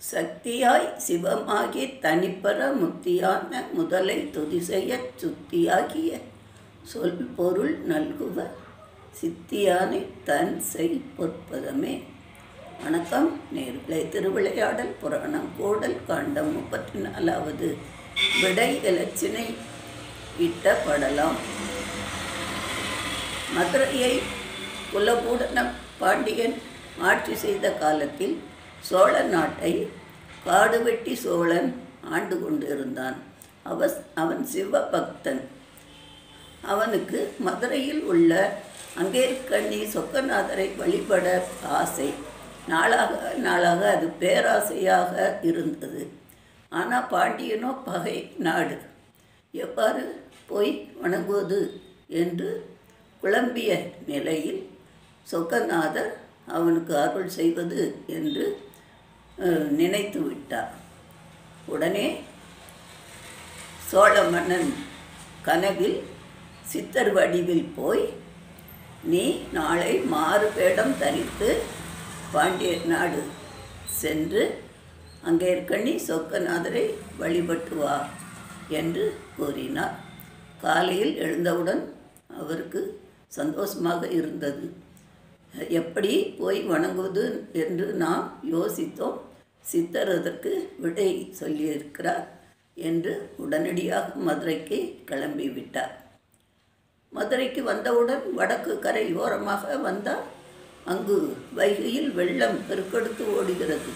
சக்தியாய் சிவமாகி தனிப்பெற முக்தியான முதலை துதி செய்யச் சுத்தியாகிய சொல் பொருள் நல்குவ சித்தியானை தன் செய் பொற்பதமே வணக்கம் நேர்களை திருவிளையாடல் புராணம் கூடல் காண்டம் முப்பத்தி நாலாவது விடை இலச்சினை இட்ட படலாம் மதுரையை குலபூடன பாண்டியன் ஆட்சி செய்த காலத்தில் சோழ நாட்டை காடுவெட்டி சோழன் ஆண்டு கொண்டிருந்தான் அவ அவன் சிவபக்தன் அவனுக்கு மதுரையில் உள்ள அங்கேற்கண்ணி சொக்கநாதரை வழிபட ஆசை நாளாக நாளாக அது பேராசையாக இருந்தது ஆனால் பாண்டியனோ பகை நாடு எவ்வாறு போய் வணங்குவது என்று குழம்பிய நிலையில் சொக்கநாதர் அவனுக்கு அருள் செய்வது என்று அஹ், நினைத்து விட்டார் உடனே சோழ மன்னன் கனவில் சித்தர் வடிவில் போய் நீ நாளை மாறு வேடம் தரித்து பாண்டிய நாடு சென்று அங்கே இருக்கணி சொக்கநாதரை வழிபட்டு வா என்று கூறினார் காலையில் எழுந்தவுடன் அவருக்கு சந்தோஷமாக இருந்தது எப்படி போய் வணங்குவது என்று நாம் யோசித்தோம் சித்தர் அதற்கு விடை சொல்லியிருக்கிறார் என்று உடனடியாக மதுரைக்கு கிளம்பி விட்டார் மதுரைக்கு வந்தவுடன் வடக்கு கரை ஓரமாக வந்தால் அங்கு வைகையில் வெள்ளம் பெருக்கெடுத்து ஓடுகிறது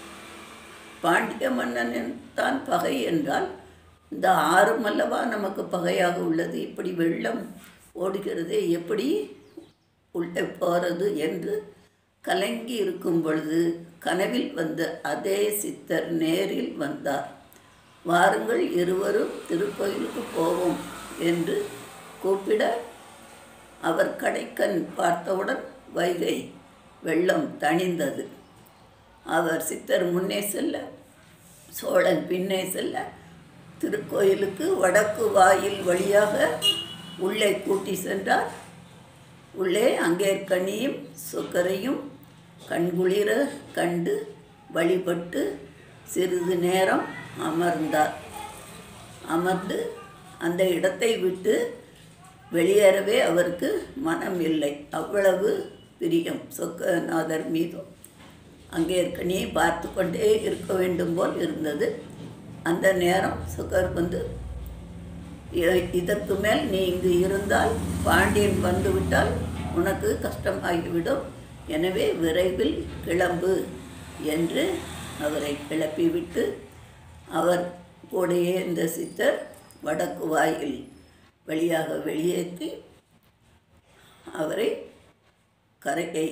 பாண்டிய மன்னனின் தான் பகை என்றால் இந்த ஆறும் அல்லவா நமக்கு பகையாக உள்ளது இப்படி வெள்ளம் ஓடுகிறதே எப்படி உள்ளே போகிறது என்று கலங்கி இருக்கும் பொழுது கனவில் வந்த அதே சித்தர் நேரில் வந்தார் வாருங்கள் இருவரும் திருக்கோயிலுக்கு போவோம் என்று கூப்பிட அவர் கடைக்கண் பார்த்தவுடன் வைகை வெள்ளம் தணிந்தது அவர் சித்தர் முன்னே செல்ல சோழன் பின்னே செல்ல திருக்கோயிலுக்கு வடக்கு வாயில் வழியாக உள்ளே கூட்டி சென்றார் உள்ளே அங்கேற்கனியும் சுக்கரையும் கண்குளிர கண்டு வழிபட்டு சிறிது நேரம் அமர்ந்தார் அமர்ந்து அந்த இடத்தை விட்டு வெளியேறவே அவருக்கு மனம் இல்லை அவ்வளவு பிரியம் சொக்கநாதர் மீதும் அங்கே இருக்கனியை பார்த்து கொண்டே இருக்க வேண்டும் போல் இருந்தது அந்த நேரம் சுக்கர் வந்து "இ- இதற்கு மேல் நீ இங்கு இருந்தால் பாண்டியன் வந்துவிட்டால் உனக்கு கஷ்டமாகிவிடும் எனவே விரைவில் கிளம்பு என்று அவரை கிளப்பிவிட்டு அவர் கூடையே இந்த சித்தர் வடக்கு வாயில் வழியாக வெளியேற்றி அவரை கரையை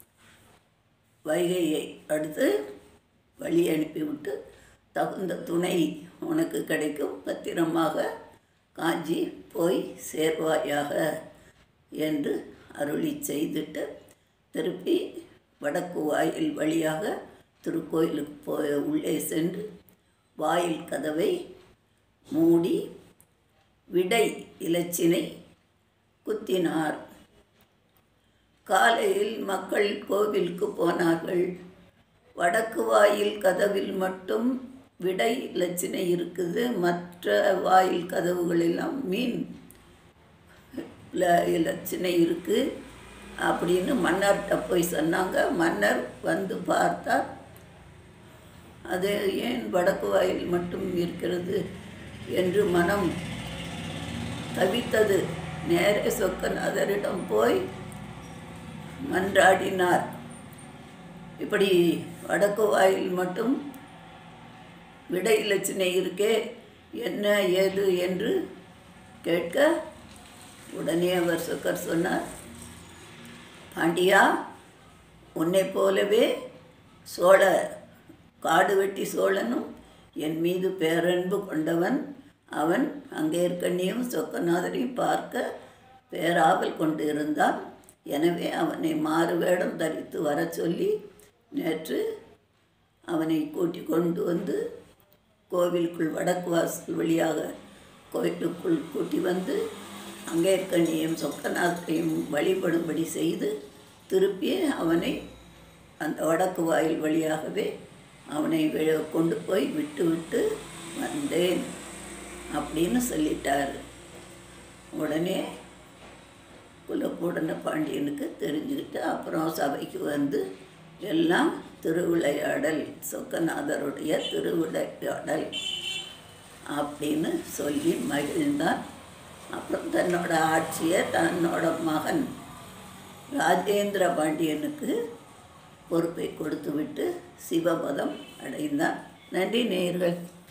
வைகையை அடுத்து வழி அனுப்பிவிட்டு தகுந்த துணை உனக்கு கிடைக்கும் பத்திரமாக காஞ்சி போய் சேர்வாயாக என்று அருளி செய்துட்டு திருப்பி வடக்கு வாயில் வழியாக திருக்கோயிலுக்கு போய் உள்ளே சென்று வாயில் கதவை மூடி விடை இலச்சினை குத்தினார் காலையில் மக்கள் கோவிலுக்கு போனார்கள் வடக்கு வாயில் கதவில் மட்டும் விடை இலச்சினை இருக்குது மற்ற வாயில் கதவுகள் எல்லாம் மீன் ல- இலச்சினை இருக்குது அப்படின்னு மன்னர்கிட்ட போய் சொன்னாங்க மன்னர் வந்து பார்த்தார் அது ஏன் வடக்கு வாயில் மட்டும் இருக்கிறது என்று மனம் தவித்தது நேரே சொக்கநாதரிடம் போய் மன்றாடினார் இப்படி வடக்கு வாயில் மட்டும் விடை இலச்சினை இருக்கே என்ன ஏது என்று கேட்க உடனே அவர் சொக்கர் சொன்னார் பாண்டியா உன்னை போலவே சோழ காடு வெட்டி சோழனும் என் மீது பேரன்பு கொண்டவன் அவன் அங்கேற்கண்ணியும் சொக்கநாதரையும் பார்க்க பேராவல் கொண்டு இருந்தான் எனவே அவனை மாறு வேடம் தரித்து வரச் சொல்லி நேற்று அவனை கூட்டி கொண்டு வந்து கோவிலுக்குள் வடக்கு வாசல் வழியாக கோயிலுக்குள் கூட்டி வந்து அங்கேற்கண்ணியும் சொக்கநாதரையும் வழிபடும்படி செய்து திருப்பி அவனை அந்த வடக்கு வாயில் வழியாகவே அவனை வி- கொண்டு போய் விட்டு விட்டு வந்தேன் அப்படின்னு சொல்லிட்டார் உடனே குலக்கூடன பாண்டியனுக்கு தெரிஞ்சுக்கிட்டு அப்புறம் சபைக்கு வந்து எல்லாம் திருவிளையாடல் சொக்கநாதருடைய திருவிளையாடல் அப்படின்னு சொல்லி மகிழ்ந்தான் அப்புறம் தன்னோட ஆட்சியை தன்னோட மகன் ராஜேந்திர பாண்டியனுக்கு பொறுப்பை கொடுத்துவிட்டு சிவபதம் அடைந்தான் நன்றி நேயர்கள்